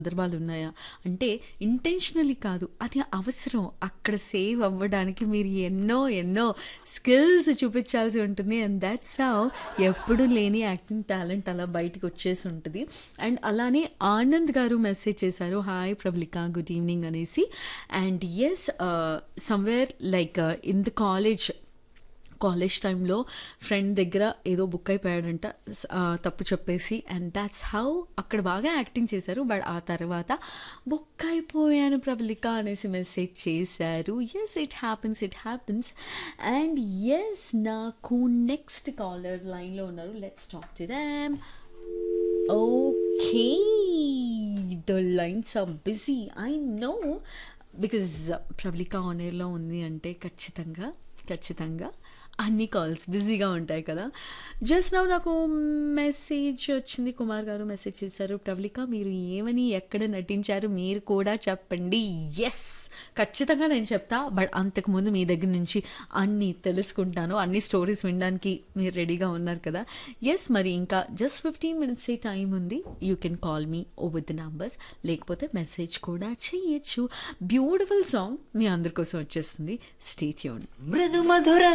సందర్భాలు ఉన్నాయా అంటే ఇంటెన్షనలీ కాదు అది అవసరం అక్కడ సేవ్ అవ్వడానికి మీరు ఎన్నో ఎన్నో స్కిల్స్ చూపించాల్సి ఉంటుంది అండ్ దాట్స్ హౌ ఎప్పుడు లేని యాక్టింగ్ టాలెంట్ అలా బయటకు వచ్చేసి ఉంటుంది అండ్ అలానే ఆనంద్ గారు మెసేజ్ చేశారు హాయ్ ప్రబ్లికా గుడ్ ఈవినింగ్ అనేసి and yes somewhere like in the college college టైంలో ఫ్రెండ్ దగ్గర ఏదో బుక్ అయిపోయాడంట స- ఆ, తప్పు చెప్పేసి అండ్ దాట్స్ హౌ అక్కడ బాగా యాక్టింగ్ చేశారు బట్ ఆ తర్వాత బుక్ అయిపోయాను ప్రబలిక అనేసి మెసేజ్ చేశారు yes it happens it happens and yes నాకు నెక్స్ట్ కాలర్ లైన్లో ఉన్నారు let's talk to them okay the lines are busy I know because Prablika ఆనర్లో ఉంది అంటే ఖచ్చితంగా ఖచ్చితంగా అన్ని కాల్స్ బిజీగా ఉంటాయి కదా జస్ట్ నౌ నాకు మెసేజ్ వచ్చింది కుమార్ గారు మెసేజ్ చేశారు ప్రవళిక మీరు ఏమని ఎక్కడ నటించారు మీరు కూడా చెప్పండి ఎస్ ఖచ్చితంగా నేను చెప్తా బట్ అంతకుముందు మీ దగ్గర నుంచి అన్నీ తెలుసుకుంటాను అన్ని స్టోరీస్ వినడానికి మీరు రెడీగా ఉన్నారు కదా ఎస్ మరి ఇంకా జస్ట్ ఫిఫ్టీన్ మినిట్స్ ఏ టైం ఉంది you can call me over the numbers లేకపోతే మెసేజ్ కూడా చేయొచ్చు బ్యూటిఫుల్ సాంగ్ మీ అందరి కోసం వచ్చేస్తుంది స్టేట్ యూన్ మృదు మధుర